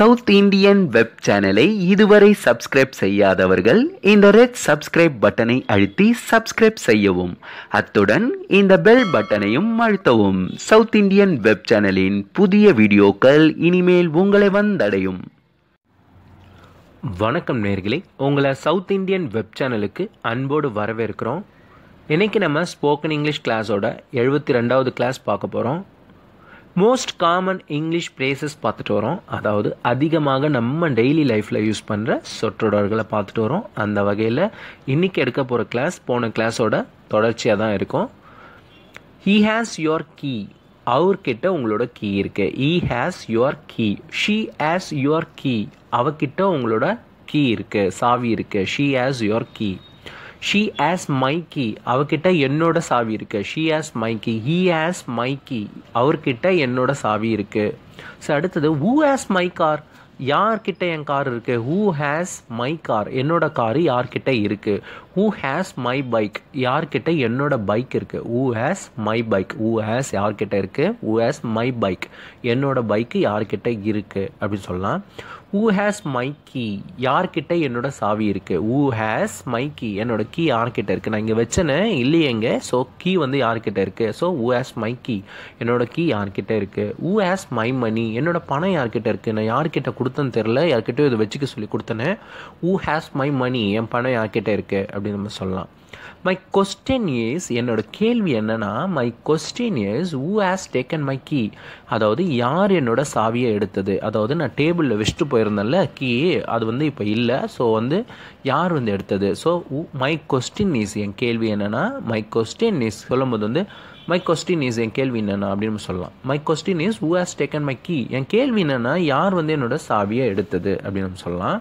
South Indian web சேனலை இதுவரை subscribe செய்யாதவர்கள் இந்த ரெட் சப்ஸ்கிரைப் பட்டனை அழுத்தி சப்ஸ்கிரைப் செய்யவும் அத்துடன் இந்த பெல் பட்டனையும் அழுத்தவும் சவுத் இந்தியன் வெப் சேனலின் புதிய வீடியோக்கள் இனிமேல் உங்களை வந்தடையும் வணக்கம் நேர்களே உங்களை சவுத் இந்தியன் வெப் சேனலுக்கு அன்போடு வரவேற்கிறோம் இன்னைக்கு நம்ம ஸ்போக்கன் இங்கிலீஷ் கிளாஸோட எழுபத்தி ரெண்டாவது கிளாஸ் பார்க்க போகிறோம் மோஸ்ட் காமன் இங்கிலீஷ் ப்ரேசஸ் பார்த்துட்டு வரோம் அதாவது அதிகமாக நம்ம டெய்லி லைஃப்பில் யூஸ் பண்ணுற சொற்றொடர்களை பார்த்துட்டு வரோம் அந்த வகையில் இன்றைக்கி எடுக்க போகிற கிளாஸ் போன கிளாஸோட தொடர்ச்சியாக தான் இருக்கும் ஹீ ஹேஸ் யுவர் கீ அவர்கிட்ட உங்களோட கீ இருக்கு he has your key she has your key அவகிட்ட உங்களோட கீ இருக்கு சாவி இருக்கு she has your key she has my key அவகிட்ட என்னோட சாவி இருக்கு she has my key he has my key அவர்கிட்ட என்னோட சாவி இருக்கு ஸோ அடுத்தது ஹூ ஹேஸ் மை கார் யார்கிட்ட என் கார் இருக்கு ஹூ ஹேஸ் மை கார் என்னோட கார் யார்கிட்ட இருக்கு ஹூ ஹேஸ் மை பைக் யார்கிட்ட என்னோட பைக் இருக்கு who has my bike who has யார்கிட்ட இருக்கு ஹூ ஹேஸ் மை பைக் என்னோட பைக்கு யார்கிட்ட இருக்கு அப்படின்னு சொல்லலாம் ஹூ ஹேஸ் மை கீ யார்கிட்ட என்னோட சாவி இருக்கு ஹூ ஹேஸ் மை கீ என்னோட கீ யார்கிட்ட இருக்கு நான் இங்கே வச்சேன்னு இல்லையேங்க ஸோ கீ வந்து யார்கிட்ட இருக்கு so who has my key என்னோட கீ யார்கிட்ட இருக்கு ஹூ ஹேஸ் மை மணி என்னோட பணம் யார்கிட்ட இருக்கு நான் யார்கிட்ட கொடுத்தேன்னு தெரில யார்கிட்டயோ இதை வச்சுக்க சொல்லி கொடுத்தேன்னு ஹூ ஹேஸ் மை மணி என் பணம் யார்கிட்ட இருக்கு அப்படின்னு நம்ம சொல்லலாம் மை கொஸ்டின் இஸ் என்னோட கேள்வி என்னன்னா my question is who has taken my key அதாவது யார் என்னோட சாவியை எடுத்தது அதாவது நான் டேபிளில் வச்சுட்டு போயிருந்தேன்ல கீ அது வந்து இப்போ இல்லை ஸோ வந்து யார் வந்து எடுத்தது ஸோ மை கொஸ்டின் இஸ் என் கேள்வி என்னன்னா மை கொஸ்டின் இஸ் சொல்லும்போது வந்து மை கொஸ்டின் இஸ் என் கேள்வி என்னென்னா அப்படின்னு சொல்லலாம் my question is who has taken my key என் கேள்வி என்னென்னா யார் வந்து என்னோட சாவியை எடுத்தது அப்படின்னு நம்ம சொல்லலாம்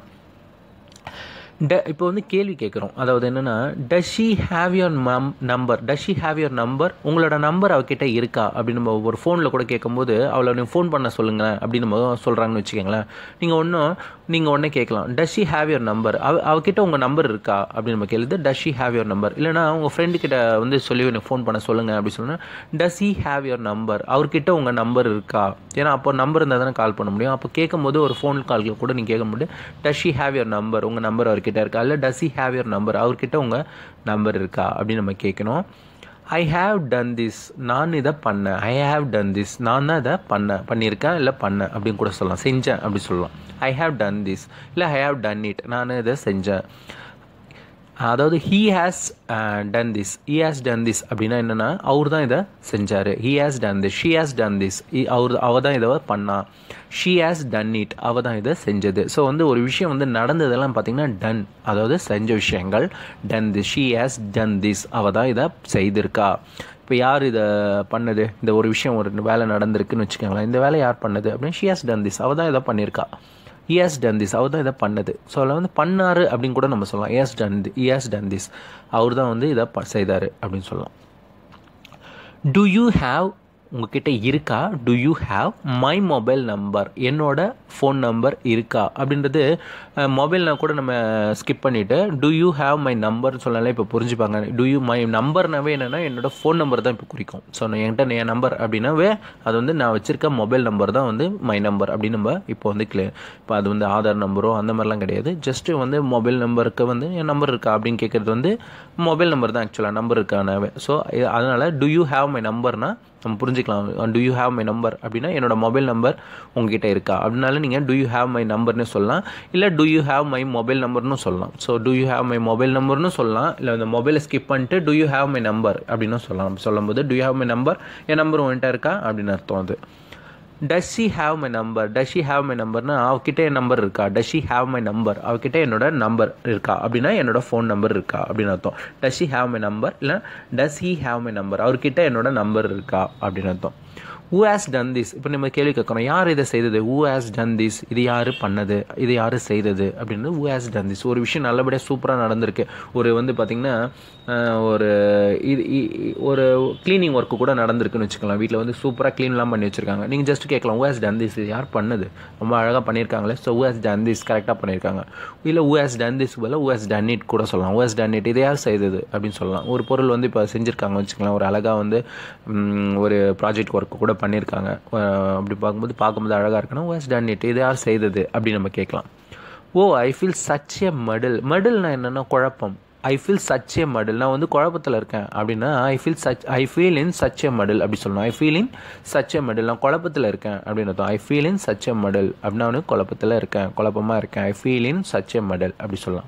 ட இப்போ வந்து கேள்வி கேட்குறோம் அதாவது என்னென்னா does she have your mum number does she have your number உங்களோட நம்பர் அவகிட்ட இருக்கா அப்படின்னு நம்ம ஒரு ஃபோனில் கூட கேட்கும்போது அவளை நீங்கள் ஃபோன் பண்ண சொல்லுங்களேன் அப்படின்னு நம்ம சொல்கிறாங்கன்னு வச்சுக்கோங்களேன் நீங்கள் ஒன்றும் நீங்கள் உடனே கேட்கலாம் does she have your number அவ அவகிட்ட உங்கள் நம்பர் இருக்கா அப்படின்னு நம்ம கேளுது does she have your number இல்லைனா உங்கள் ஃப்ரெண்டு கிட்ட வந்து சொல்லி எனக்கு ஃபோன் பண்ண சொல்லுங்கள் அப்படின்னு சொன்னால் does he have your number அவர்கிட்ட உங்கள் நம்பர் இருக்கா ஏன்னா அப்போ நம்பர் இருந்தால் தானே கால் பண்ண முடியும் அப்போ கேட்கும்போது ஒரு ஃபோன் கால்கள் கூட நீங்கள் கேட்க முடியும் does she have your number உங்கள் நம்பர் அவர்கிட்ட இருக்கா இல்லை does he have your number அவர்கிட்ட உங்கள் நம்பர் இருக்கா அப்படின்னு நம்ம கேட்கணும் ஐ ஹாவ் டன் திஸ் நான் இதை பண்ணேன் ஐ ஹாவ் டன் திஸ் நான் தான் இதை பண்ணேன் பண்ணியிருக்கேன் இல்லை பண்ணேன் அப்படின்னு கூட சொல்லலாம் செஞ்சேன் அப்படி சொல்லலாம் ஐ ஹாவ் டன் திஸ் இல்லை ஐ ஹாவ் டன் இட் நான் இதை செஞ்சேன் அதாவது he has done this he has done this அப்படின்னா என்னென்னா அவர் தான் இதை செஞ்சார் he has done this she has done this அவர் அவ தான் இதை பண்ணா ஷீ ஹேஸ் டன் இட் அவ தான் இதை செஞ்சது ஸோ வந்து ஒரு விஷயம் வந்து நடந்ததெல்லாம் பார்த்தீங்கன்னா டன் அதாவது செஞ்ச விஷயங்கள் done this she has done this அவ தான் இதை செய்திருக்கா இப்போ யார் இதை பண்ணது இந்த ஒரு விஷயம் ஒரு வேலை நடந்திருக்குன்னு வச்சுக்கோங்களேன் இந்த வேலை யார் பண்ணது அப்படின்னு ஷி ஹேஸ் டன் திஸ் அவ தான் இதை பண்ணியிருக்கா இயஸ் டன் திஸ் அவர் தான் இதை பண்ணது ஸோ அதில் வந்து பண்ணார் அப்படின்னு கூட நம்ம சொல்லலாம் he's done he's done this அவர் தான் வந்து இதை ப செய்தார் அப்படின்னு சொல்லலாம் டு யூ ஹாவ் உங்ககிட்ட இருக்கா do you have my mobile number என்னோட ஃபோன் நம்பர் இருக்கா அப்படின்றது மொபைல்னா கூட நம்ம ஸ்கிப் பண்ணிவிட்டு do you have my number சொல்லலாம் இப்போ புரிஞ்சுப்பாங்க டு யூ மை நம்பர்னாவே என்னென்னா என்னோட ஃபோன் நம்பர் தான் இப்போ குறிக்கும் ஸோ நான் என்கிட்ட என் நம்பர் அப்படின்னாவே அது வந்து நான் வச்சுருக்க மொபைல் நம்பர் தான் வந்து மை நம்பர் அப்படின்னு நம்ம இப்போ வந்து கிளியர் இப்போ அது வந்து ஆதார் நம்பரோ அந்த மாதிரிலாம் கிடையாது ஜஸ்ட்டு வந்து மொபைல் நம்பருக்கு வந்து என் நம்பர் இருக்கா அப்படின்னு கேட்குறது வந்து மொபைல் நம்பர் தான் ஆக்சுவலாக நம்பர் இருக்கானாவே ஸோ அதனால் டு யூ ஹாவ் மை நம்பர்னால் நம்ம புரிஞ்சுக்கலாம் do you have my number அப்படின்னா என்னோட மொபைல் நம்பர் உங்ககிட்ட இருக்கா அப்படின்னால நீங்கள் டு யூ ஹாவ் மை நம்பர்னு சொல்லலாம் இல்லை do you have my mobile நம்பர்னு சொல்லலாம் so do you have my mobile நம்பர்னு சொல்லலாம் இல்லை அந்த மொபைலை ஸ்கிப் பண்ணிட்டு do you have my number அப்படின்னு சொல்லலாம் சொல்லும்போது do you have my number என் நம்பர் உன்கிட்ட இருக்கா அப்படின்னு அர்த்தம் அது does she have my number does she have my நம்பர்னா அவகிட்ட என் நம்பர் இருக்கா does she have my number அவகிட்ட என்னோட நம்பர் இருக்கா அப்படின்னா என்னோட ஃபோன் நம்பர் இருக்கா அப்படின்னு அர்த்தம் does she have my number இல்லை does he have my number அவர்கிட்ட என்னோட நம்பர் இருக்கா அப்படின்னு அர்த்தம் ஹூ ஹேஸ் டன் திஸ் இப்போ நம்ம கேள்வி கேட்குறோம் யார் இதை செய்தது ஹூ ஹேஸ் டன் திஸ் இது யார் பண்ணது இது யார் செய்தது அப்படின்னு ஹூ ஹேஸ் டன் திஸ் ஒரு விஷயம் நல்லபடியாக சூப்பராக நடந்திருக்கு ஒரு வந்து பார்த்திங்கன்னா ஒரு இது ஒரு க்ளீனிங் ஒர்க்கு கூட நடந்திருக்குன்னு வச்சுக்கலாம் வீட்டில் வந்து சூப்பராக க்ளீன்லாம் பண்ணி வச்சுருக்காங்க நீங்கள் ஜஸ்ட் கேட்கலாம் ஹூ ஹேஸ் டன் திஸ் இது யார் பண்ணது ரொம்ப அழகாக பண்ணியிருக்காங்களே so who has done this கரெக்டாக பண்ணியிருக்காங்க இல்லை ஹூ ஹேஸ் டன் திஸ் பதில் ஹூ ஹேஸ் டன் இட் கூட சொல்லலாம் ஹூ ஹேஸ் டன் இட் இது யார் செய்தது அப்படின்னு சொல்லலாம் ஒரு பொருள் வந்து இப்போ செஞ்சுருக்காங்க வச்சுக்கலாம் ஒரு அழகாக வந்து ஒரு ப்ராஜெக்ட் ஒர்க்கு கூட பண்ணியிருக்காங்க அஹ் அப்படி பார்க்கும்போது பார்க்கும்போது அழகாக இருக்குன்னா வாஸ் டன் இட் இது யார் செய்தது அப்படி நம்ம கேட்கலாம் ஓ ஐ ஃபீல் சச் எ மடில் மடில்னா என்னென்னா குழப்பம் ஐ ஃபீல் சச் எ மடில் நான் வந்து குழப்பத்தில் இருக்கேன் அப்படின்னா I feel such I feel in such a muddle அப்படி சொல்லணும் ஐ feel in such a middle நான் குழப்பத்தில் இருக்கேன் அப்படின்னு அர்த்தம் ஐ ஃபீல் இன் சச் எ மடில் அப்படின்னா வந்து குழப்பத்தில் இருக்கேன் குழப்பமாக இருக்கேன் ஐ feel in such a muddle அப்படி சொல்லலாம்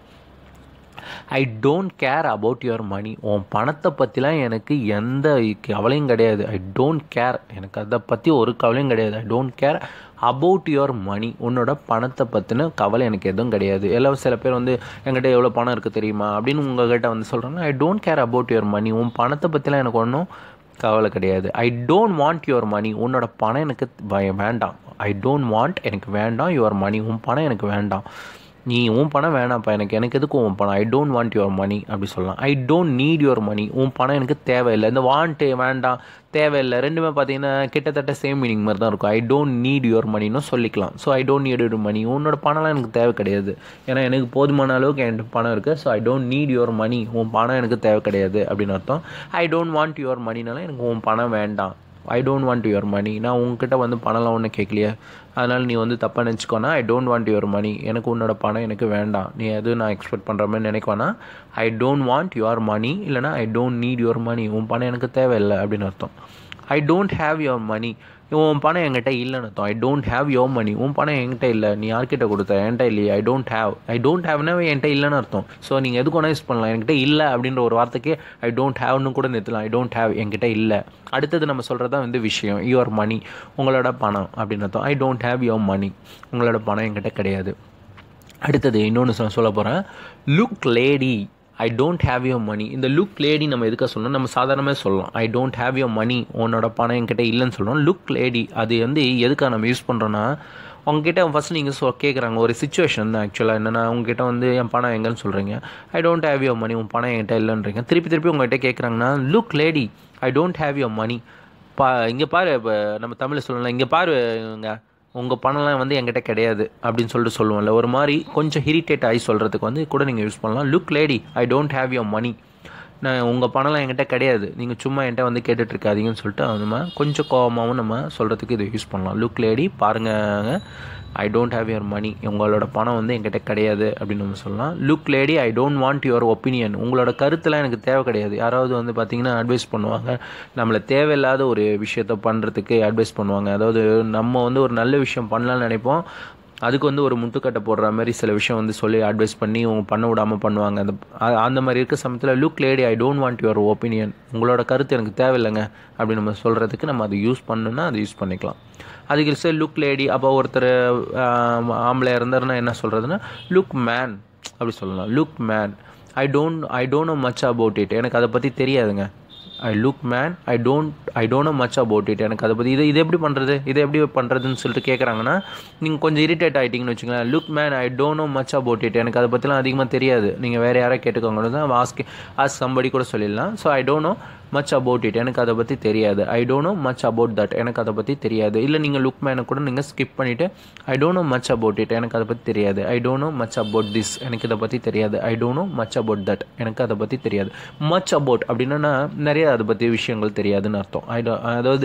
I don't care about your money உன் பணத்தை பற்றிலாம் எனக்கு எந்த கவலையும் கிடையாது ஐ டோன்ட் கேர் எனக்கு அதை பற்றி ஒரு கவலையும் கிடையாது I don't care about your money உன்னோட பணத்தை பற்றின கவலை எனக்கு எதுவும் கிடையாது எல்லாம் சில பேர் வந்து என்கிட்ட எவ்வளோ பணம் இருக்குது தெரியுமா அப்படின்னு உங்ககிட்ட வந்து சொல்கிறாங்க I don't care about your money உன் பணத்தை பற்றிலாம் எனக்கு ஒன்றும் கவலை கிடையாது I don't want your money உன்னோட பணம் எனக்கு வ- வேண்டாம் ஐ டோன்ட் வாண்ட் எனக்கு வேண்டாம் யுவர் மணி உன் பணம் எனக்கு வேண்டாம் நீ உன் பணம் வேணாம்ப்பா எனக்கு எனக்கு எதுக்கு உன் பணம் I don't want your money அப்படி சொல்லலாம் I don't need your money உன் பணம் எனக்கு தேவையில்லை இந்த வாண்ட்டு வேண்டாம் தேவையில்லை ரெண்டுமே பார்த்தீங்கன்னா கிட்டத்தட்ட சேம் மீனிங் மாதிரி தான் இருக்கும் ஐ டோன்ட் நீட் யுவர் மணின்னு சொல்லிக்கலாம் so I don't need your money உன்னோட பணம்லாம் எனக்கு தேவை கிடையாது ஏன்னா எனக்கு போதுமான அளவுக்கு என்கிட்ட பணம் இருக்குது so I don't need your money உன் பணம் எனக்கு தேவை கிடையாது அப்படின்னு அர்த்தம் ஐ டோன்ட் வாண்ட் யுவர் மணினால எனக்கு உன் பணம் வேண்டாம் I don't want your money நான் உங்ககிட்ட வந்து பணம்லாம் ஒன்றும் கேட்கலையே அதனால் நீ வந்து தப்பாக நினச்சிக்கோனா I don't want your money எனக்கு உன்னோட பணம் எனக்கு வேண்டாம் நீ எதுவும் நான் எக்ஸ்பெக்ட் பண்ணுற மாதிரி நினைக்கோனா I don't want your money இல்லைனா I don't need your money உன் பணம் எனக்கு தேவையில்லை அப்படின்னு அர்த்தம் I don't have your money உன் பணம் என்கிட்ட இல்லைன்னு அர்த்தம் I don't have your money உன் பணம் என்கிட்ட இல்லை நீ யார்கிட்ட கொடுத்த என்கிட்ட இல்லையே I don't have I don't ஹேவ்னா என்கிட்ட இல்லைன்னு அர்த்தம் ஸோ நீங்கள் எதுக்கு ஒன்றா யூஸ் பண்ணலாம் என்கிட்ட இல்லை அப்படின்ற ஒரு வார்த்தைக்கு ஐ டோன்ட் ஹேவ்னு கூட நிறுத்தலாம் ஐ டோன்ட் ஹேவ் என்கிட்ட இல்லை அடுத்தது நம்ம சொல்கிறது தான் வந்து விஷயம் யுவர் மணி உங்களோட பணம் அப்படின்னு அர்த்தம் I don't have your money உங்களோட பணம் என்கிட்ட கிடையாது அடுத்தது இன்னொன்று சொல்ல சொல்ல போகிறேன் look lady I don't have your money இந்த லுக் லேடி நம்ம எதுக்காக சொல்லணும் நம்ம சாதாரணமாக சொல்லலாம் I don't have your money உன்னோட பணம் என்கிட்ட இல்லைன்னு சொல்கிறோம் லுக் லேடி அது வந்து எதுக்காக நம்ம யூஸ் பண்ணுறோன்னா உங்ககிட்ட ஃபஸ்ட் நீங்கள் சொ கேட்குறாங்க ஒரு சுச்சுவேஷன் தான் ஆக்சுவலாக என்னென்னா உங்ககிட்ட வந்து என் பணம் எங்கன்னு சொல்கிறீங்க I don't have your money உன் பணம் என்கிட்ட இல்லைன்றீங்க திருப்பி திருப்பி உங்கள்கிட்ட கேட்குறாங்கன்னா look lady I don't have your money பா இங்கே பாரு இப்போ நம்ம தமிழில் சொல்லலாம் இங்கே பாரு இங்க உங்கள் பணம்லாம் வந்து என்கிட்ட கிடையாது அப்படின்னு சொல்லிட்டு சொல்லுவோம்ல ஒரு மாதிரி கொஞ்சம் இரிட்டேட் ஆகி சொல்கிறதுக்கு வந்து கூட நீங்கள் யூஸ் பண்ணலாம் look lady I don't have your money நான் உங்கள் பணம்லாம் என்கிட்ட கிடையாது நீங்கள் சும்மா என்கிட்ட வந்து கேட்டுட்டு இருக்காதீங்கன்னு சொல்லிட்டு நம்ம கொஞ்சம் கோபமாகவும் நம்ம சொல்கிறதுக்கு இதை யூஸ் பண்ணலாம் லுக் லேடி பாருங்க I don't have your money உங்களோட பணம் வந்து என்கிட்ட கிடையாது அப்படின்னு நம்ம சொல்லலாம் look lady I don't want your opinion உங்களோட கருத்துலாம் எனக்கு தேவை கிடையாது யாராவது வந்து பார்த்தீங்கன்னா அட்வைஸ் பண்ணுவாங்க நம்மளை தேவையில்லாத ஒரு விஷயத்த பண்ணுறதுக்கு அட்வைஸ் பண்ணுவாங்க அதாவது நம்ம வந்து ஒரு நல்ல விஷயம் பண்ணலாம்னு நினைப்போம் அதுக்கு வந்து ஒரு முட்டுக்கட்டை போடுற மாதிரி சில விஷயம் வந்து சொல்லி அட்வைஸ் பண்ணி அவங்க பண்ண விடாமல் பண்ணுவாங்க அந்த அ- அந்த மாதிரி இருக்க சமயத்தில் look lady I don't want your opinion உங்களோட கருத்து எனக்கு தேவையில்லைங்க அப்படி நம்ம சொல்கிறதுக்கு நம்ம அதை யூஸ் பண்ணணும்னா அதை யூஸ் பண்ணிக்கலாம் அதுக்கு சார் லுக் லேடி அப்போ ஒருத்தர் ஆம், ஆம்பளை இருந்தாருன்னா என்ன சொல்கிறதுன்னா லுக் மேன் அப்படி சொல்லலாம் look man I don't I don't know much about it எனக்கு அதை பற்றி தெரியாதுங்க I look man I don't I don't know much about it எனக்கு அதை பற்றி இது இது எப்படி பண்ணுறது இது எப்படி பண்ணுறதுன்னு சொல்லிட்டு கேட்குறாங்கன்னா நீங்கள் கொஞ்சம் இரிட்டேட் ஆகிட்டீங்கன்னு வச்சுங்களேன் look man I don't know much about it எனக்கு அதை பற்றிலாம் அதிகமாக தெரியாது நீங்கள் வேறு யாரை கேட்டுக்கோங்கன்னு தான் ஆஸ்க் ஆஸ் சம்படி கூட சொல்லிடலாம் so I don't know much about it எனக்கு அதை பற்றி தெரியாது I don't know much about that எனக்கு அதை பற்றி தெரியாது இல்லை நீங்கள் லுக் மேனை கூட நீங்கள் ஸ்கிப் பண்ணிவிட்டு I don't know much about it எனக்கு அதை பற்றி தெரியாது I don't know much about this எனக்கு இதை பற்றி தெரியாது I don't know much about that எனக்கு அதை பற்றி தெரியாது மச் அபவுட் அப்படின்னா நிறைய அதை பற்றி விஷயங்கள் தெரியாதுன்னு அர்த்தம் ஐ அதாவது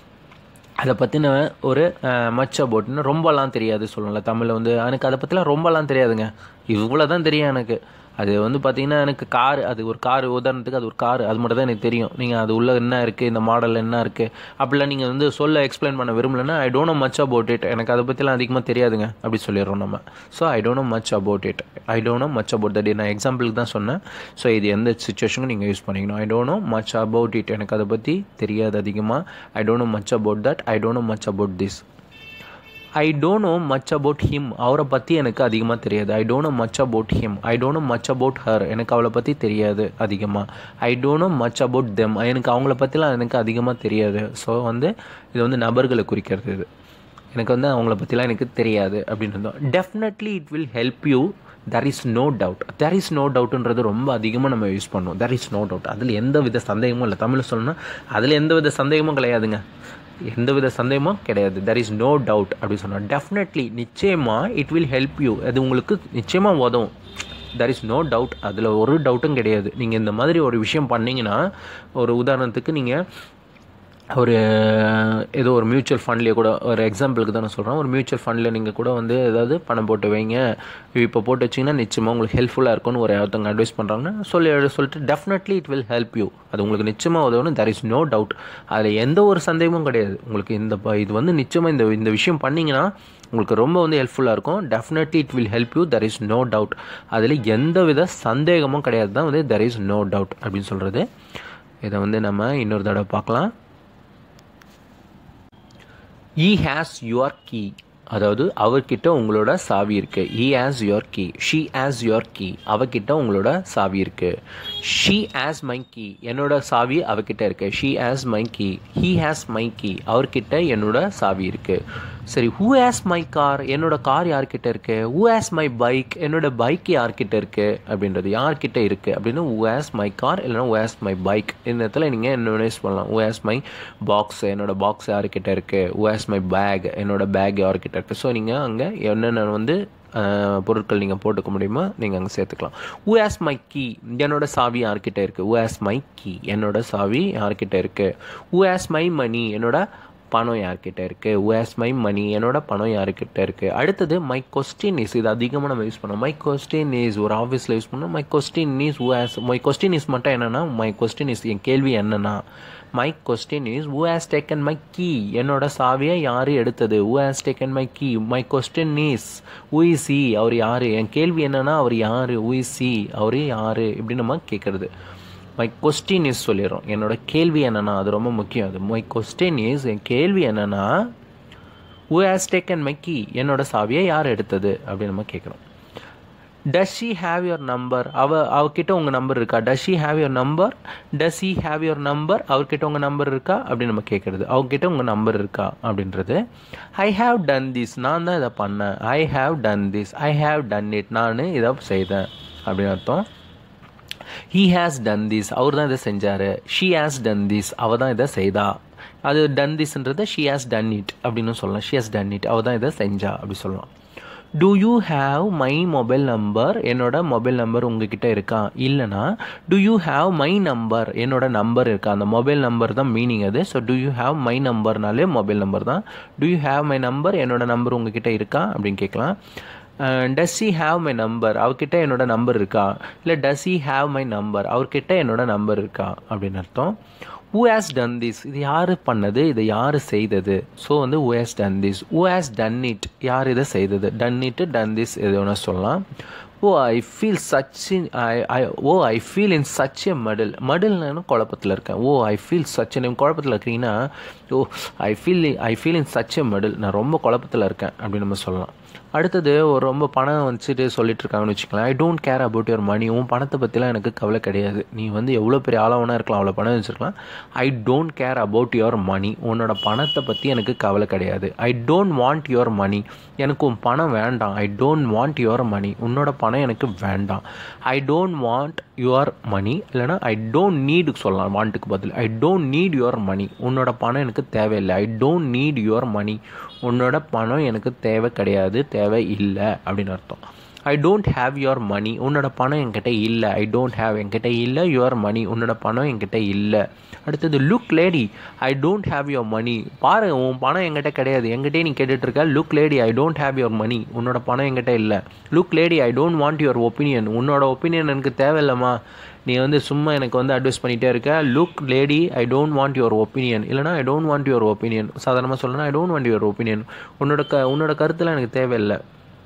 அதை பற்றின ஒரு மச் அபவுட்னு ரொம்பலாம் தெரியாது சொல்லல தமிழில் வந்து எனக்கு அதை பற்றிலாம் ரொம்பலாம் தெரியாதுங்க இவ்வளோ தான் தெரியும் எனக்கு அது வந்து பார்த்தீங்கன்னா எனக்கு கார் அது ஒரு கார் உதாரணத்துக்கு அது ஒரு கார் அது மட்டும் தான் எனக்கு தெரியும் நீங்கள் அது உள்ள என்ன இருக்குது இந்த மாடல் என்ன இருக்குது அப்படிலாம் நீங்கள் வந்து சொல்ல எக்ஸ்பிளைன் பண்ண விரும்பலன்னா I don't know much about it எனக்கு அதை பற்றிலாம் அதிகமாக தெரியாதுங்க அப்படி சொல்லிடுறோம் நம்ம so I don't know much about it I don't know much about that நான் எக்ஸாம்பிளுக்கு தான் சொன்னேன் ஸோ இது எந்த சுச்சுவேஷனுக்கும் நீங்கள் யூஸ் பண்ணிக்கணும் I don't know much about it எனக்கு அதை பற்றி தெரியாது அதிகமாக I don't know much about that I don't know much about this I don't know much about him அவரை பற்றி எனக்கு அதிகமாக தெரியாது I don't know much about him I don't know much about her எனக்கு அவளை பற்றி தெரியாது அதிகமாக I don't know much about them எனக்கு அவங்கள பற்றிலாம் எனக்கு அதிகமாக தெரியாது ஸோ வந்து இது வந்து நபர்களை குறிக்கிறது இது எனக்கு வந்து அவங்கள பற்றிலாம் எனக்கு தெரியாது அப்படின்னு இருந்தோம் definitely it will help you there is no doubt there is no டவுட்ன்றது ரொம்ப அதிகமாக நம்ம யூஸ் பண்ணுவோம் தெர் இஸ் நோ டவுட் அதில் எந்த வித சந்தேகமும் இல்லை தமிழ் சொல்லணும்னா அதில் எந்த வித சந்தேகமும் கிடையாதுங்க எந்த வித சந்தேகமும் கிடையாது தெர் இஸ் நோ டவுட் அப்படி சொன்னோம் டெஃபினெட்லி நிச்சயமாக இட் வில் ஹெல்ப் யூ அது உங்களுக்கு நிச்சயமாக உதவும் தெர் இஸ் நோ டவுட் அதில் ஒரு டவுட்டும் கிடையாது நீங்கள் இந்த மாதிரி ஒரு விஷயம் பண்ணீங்கன்னா ஒரு உதாரணத்துக்கு நீங்கள் ஒரு ஏதோ ஒரு மியூச்சுவல் ஃபண்ட்லேயே கூட ஒரு எக்ஸாம்பிளுக்கு தான் நான் சொல்கிறேன் ஒரு மியூச்சுவல் ஃபண்டில் நீங்கள் கூட வந்து ஏதாவது பணம் போட்டு வைங்க இப்போ போட்டு வச்சிங்கன்னா நிச்சயமாக உங்களுக்கு ஹெல்ப்ஃபுல்லாக இருக்கும்னு ஒரு ஒருத்தவங்க அட்வைஸ் பண்ணுறாங்கன்னா சொல்லி சொல்லிட்டு definitely it will help you அது உங்களுக்கு நிச்சயமாக உதவணும் தெர் இஸ் நோ டவுட் அதில் எந்த ஒரு சந்தேகமும் கிடையாது உங்களுக்கு இந்த ப- இது வந்து நிச்சயமாக இந்த இந்த விஷயம் பண்ணிங்கன்னா உங்களுக்கு ரொம்ப வந்து ஹெல்ப்ஃபுல்லாக இருக்கும் definitely it will help you there is no doubt அதில் எந்த வித சந்தேகமும் கிடையாது தான் வந்து தெர் இஸ் நோ டவுட் அப்படின்னு சொல்கிறது இதை வந்து நம்ம இன்னொரு தடவை பார்க்கலாம் ஈ ஹேஸ் யுவர் கீ அதாவது அவர்கிட்ட உங்களோட சாவி இருக்கு he has your key she has your key அவகிட்ட உங்களோட சாவி இருக்கு ஷீ ஹேஸ் மை கீ என்னோட சாவி அவகிட்ட இருக்கு she has my key he has my key அவர்கிட்ட என்னோட சாவி இருக்கு சரி ஹூ ஹேஸ் மை கார் என்னோட கார் யார்கிட்ட இருக்கு ஹூ ஹேஸ் மை பைக் என்னோட பைக் யார்கிட்ட இருக்கு அப்படின்றது யார்கிட்ட இருக்கு அப்படின்னு ஹூ ஹேஸ் மை கார் இல்லைன்னா ஹூ ஹேஸ் மை பைக் இந்த இடத்துல நீங்கள் என்ன யூஸ் பண்ணலாம் ஹூ ஹேஸ் மை பாக்ஸ் என்னோட பாக்ஸ் யார்கிட்ட இருக்கு ஹூ ஹேஸ் மை பேக் என்னோட பேக் யார்கிட்ட இருக்கு ஸோ நீங்கள் அங்கே என்னென்ன வந்து அஹ், பொருட்கள் நீங்கள் போட்டுக்க முடியுமோ நீங்கள் அங்கே சேர்த்துக்கலாம் ஹூ ஹேஸ் மை கீ என்னோட சாவி யார்கிட்ட இருக்குது ஹூ ஹேஸ் மை கீ என்னோட சாவி யார்கிட்ட இருக்குது ஹூ ஹேஸ் மை மணி என்னோட பணம் யார்கிட்ட இருக்குது ஹூ ஹேஸ் மை மணி என்னோட பணம் யார்கிட்ட இருக்குது அடுத்தது மை கொஸ்டின் இஸ் இது அதிகமாக நம்ம யூஸ் பண்ணோம் மை கொஸ்டின் இஸ் ஒரு ஆஃபீஸில் யூஸ் பண்ணோம் my question is who has my question is மட்டும் என்னென்னா மை கொஸ்டின் இஸ் என் கேள்வி என்னன்னா my question is who has taken my key என்னோட சாவியை யார் எடுத்தது who has taken my key my question is who is she அவர் யார் என் கேள்வி என்னன்னா அவர் யார் ஹூ இஸ் சி அவர் யார் இப்படி நம்ம கேட்குறது மை கொஸ்டின் இஸ் சொல்லிடுறோம் என்னோட கேள்வி என்னன்னா அது ரொம்ப முக்கியம் அது மை கொஸ்டின் இஸ் என் கேள்வி என்னன்னா who has taken my key என்னோட சாவியை யார் எடுத்தது அப்படின்னு நம்ம கேட்குறோம் does she have your number அவ அவகிட்ட உங்கள் நம்பர் இருக்கா does she have your number does she have your number அவர்கிட்ட உங்கள் நம்பர் இருக்கா அப்படின்னு நம்ம கேட்குறது அவகிட்ட உங்கள் நம்பர் இருக்கா அப்படின்றது ஐ ஹாவ் டன் திஸ் நான் தான் இதை பண்ணேன் I have done this I have done it நான் இதை செய்தேன் அப்படின்னு அர்த்தம் ஹீ ஹேஸ் டன் திஸ் அவர் தான் இதை செஞ்சார் ஷீ ஹேஸ் டன் திஸ் அவள் தான் இதை செய்தா அது டன் திஸ்ன்றதை ஷீ ஹேஸ் டன் இட் அப்படின்னு சொல்லலாம் ஷீ ஹேஸ் டன் இட் அவள் தான் இதை செஞ்சா அப்படி சொல்லலாம் do you have my mobile number என்னோட மொபைல் நம்பர் உங்ககிட்ட இருக்கா இல்லைனா do you have my number என்னோட நம்பர் இருக்கா அந்த மொபைல் நம்பர் தான் மீனிங் அது so do you have my நம்பர்னாலே மொபைல் நம்பர் தான் do you have my number என்னோட நம்பர் உங்ககிட்ட இருக்கா அப்படின்னு கேட்கலாம் does he have my number அவர்கிட்ட என்னோட நம்பர் இருக்கா இல்லை does he have my number அவர்கிட்ட என்னோட நம்பர் இருக்கா அப்படின்னு அர்த்தம் ஹூ ஹேஸ் டன் திஸ் இது யார் பண்ணது இதை யார் செய்தது ஸோ வந்து who has done this who has done it யார் இதை செய்தது டன் இட் டன் திஸ் எது வேணால் சொல்லலாம் oh I feel such in I I oh I feel in such a middle மடில்னு குழப்பத்தில் இருக்கேன் ஓ ஐ ஃபீல் சச் நீங்கள் குழப்பத்தில் இருக்கீங்கன்னா oh I feel I feel in such a middle நான் ரொம்ப குழப்பத்தில் இருக்கேன் அப்படின்னு நம்ம சொல்லலாம் அடுத்தது ஒரு ரொம்ப பணம் வச்சுட்டு சொல்லிட்டு இருக்காங்கன்னு வச்சுக்கலாம் I don't care about your money உன் பணத்தை பற்றிலாம் எனக்கு கவலை கிடையாது நீ வந்து எவ்வளோ பெரிய ஆளவனாக இருக்கலாம் அவ்வளோ பணம் வச்சுருக்கலாம் I don't care about your money உன்னோட பணத்தை பற்றி எனக்கு கவலை கிடையாது I don't want your money எனக்கு உன் பணம் வேண்டாம் I don't want your money உன்னோட பணம் எனக்கு வேண்டாம் I don't want your money இல்லைனா ஐ டோன்ட் நீடு சொல்லலாம் வாண்ட்டுக்கு பதில் I don't need your money உன்னோட பணம் எனக்கு தேவையில்லை I don't need your money உன்னோட பணம் எனக்கு தேவை கிடையாது தேவை இல்லை அப்படின்னு அர்த்தம் I don't have your money உன்னோட பணம் என்கிட்ட இல்லை ஐ டோன்ட் ஹேவ் என்கிட்ட இல்லை யுவர் மணி உன்னோட பணம் என்கிட்ட இல்லை அடுத்தது look lady I don't have your money பாரு உன் பணம் என்கிட்ட கிடையாது என்கிட்டே நீ கேட்டுட்டு இருக்க look lady I don't have your money உன்னோட பணம் என்கிட்ட இல்லை look lady I don't want your opinion உன்னோட ஒப்பீனியன் எனக்கு தேவையில்லைம்மா நீ வந்து சும்மா எனக்கு வந்து அட்வைஸ் பண்ணிகிட்டே இருக்க look lady I don't want your opinion இல்லைனா I don't want your opinion சாதாரணமாக சொல்லணும் I don't want your opinion உன்னோட க உன்னோட கருத்தில் எனக்கு தேவையில்லை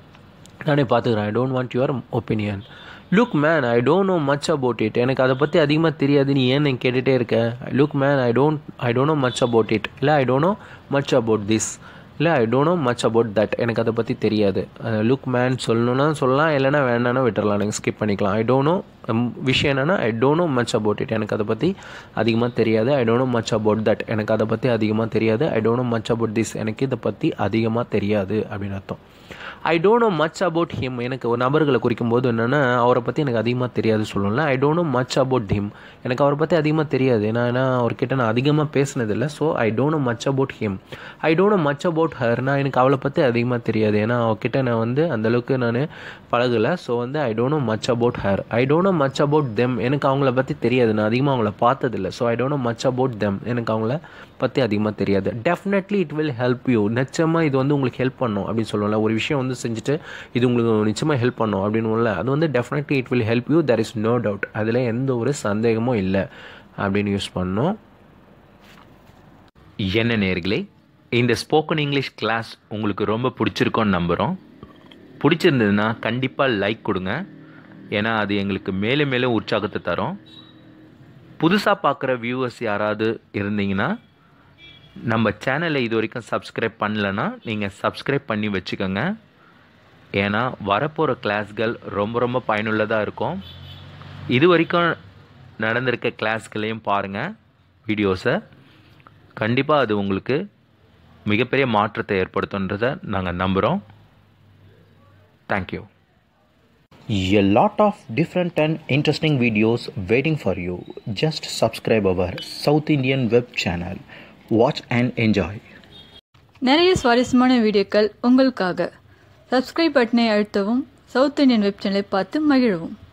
நானே பார்த்துக்கிறேன் I don't want your opinion look man I don't know much about it எனக்கு அதை பற்றி அதிகமாக தெரியாது நீ ஏன் நீங்கள் கேட்டுகிட்டே இருக்க look man I don't I don't know much about it இல்லை I don't know much about this இல்லை I don't know much about that எனக்கு அதை பற்றி தெரியாது லுக் மேன் சொல்லணும்னா சொல்லலாம் இல்லைனா வேண்டாம்னா விட்டுறலாம் நீங்கள் ஸ்கிப் பண்ணிக்கலாம் ஐ டோன்ட் நோ விஷயம் என்னென்னா I don't know much about it எனக்கு அதை பற்றி அதிகமாக தெரியாது I don't know much about that எனக்கு அதை பற்றி அதிகமாக தெரியாது I don't know much about this எனக்கு இதை பற்றி அதிகமாக தெரியாது அப்படின்னு அர்த்தம் I don't know much about him எனக்கு ஒரு நபர்களை குறிக்கும் போது என்னென்னா அவரை பற்றி எனக்கு அதிகமாக தெரியாது சொல்லணும்ல I don't know much about him எனக்கு அவரை பற்றி அதிகமாக தெரியாது ஏன்னா ஏன்னா அவர்கிட்ட நான் அதிகமாக பேசினதில்லை so I don't know much about him I don't know much about ஹர்னா எனக்கு அவளை பற்றி அதிகமாக தெரியாது ஏன்னா அவகிட்ட நான் வந்து அந்தளவுக்கு நான் பழகலை ஸோ வந்து I don't know much about her I don't know much about them எனக்கு அவங்கள பற்றி தெரியாது நான் அதிகமாக அவங்கள பார்த்ததில்ல so I don't know much about them எனக்கு அவங்கள பற்றி அதிகமாக தெரியாது definitely it will help you நிச்சயமாக இது வந்து உங்களுக்கு ஹெல்ப் பண்ணும் அப்படின்னு சொல்லுவோம்ல ஒரு விஷயம் வந்து செஞ்சுட்டு இது உங்களுக்கு நிச்சயமாக ஹெல்ப் பண்ணும் அப்படின்னு அது வந்து definitely it will help you there is no doubt அதில் எந்த ஒரு சந்தேகமும் இல்லை அப்படின்னு யூஸ் பண்ணோம் என்ன நேர்களே இந்த ஸ்போக்கன் இங்கிலீஷ் கிளாஸ் உங்களுக்கு ரொம்ப பிடிச்சிருக்கோன்னு நம்புகிறோம் பிடிச்சிருந்ததுன்னா கண்டிப்பாக லைக் கொடுங்க ஏன்னா அது எங்களுக்கு மேலும் மேலும் உற்சாகத்தை தரும் புதுசாக பார்க்குற வியூவர்ஸ் யாராவது இருந்தீங்கன்னா நம்ம சேனலை இது வரைக்கும் சப்ஸ்கிரைப் பண்ணலன்னா நீங்கள் சப்ஸ்கிரைப் பண்ணி வச்சுக்கோங்க ஏன்னா வரப்போகிற கிளாஸ்கள் ரொம்ப ரொம்ப பயனுள்ளதாக இருக்கும் இது வரைக்கும் நடந்திருக்க கிளாஸ்களையும் பாருங்கள் வீடியோஸை கண்டிப்பாக அது உங்களுக்கு மிகப்பெரிய மாற்றத்தை ஏற்படுத்துன்றதை நாங்கள் நம்புகிறோம் thank you A lot of different and interesting videos waiting for you. Just subscribe our South Indian web channel. Watch and enjoy. நிறைய சுவாரஸ்யமான வீடியோக்கள் உங்களுக்காக சப்ஸ்கிரைப் பட்டனை அழுத்தவும் சவுத் இந்தியன் வெப் சேனலை பார்த்து மகிழவும்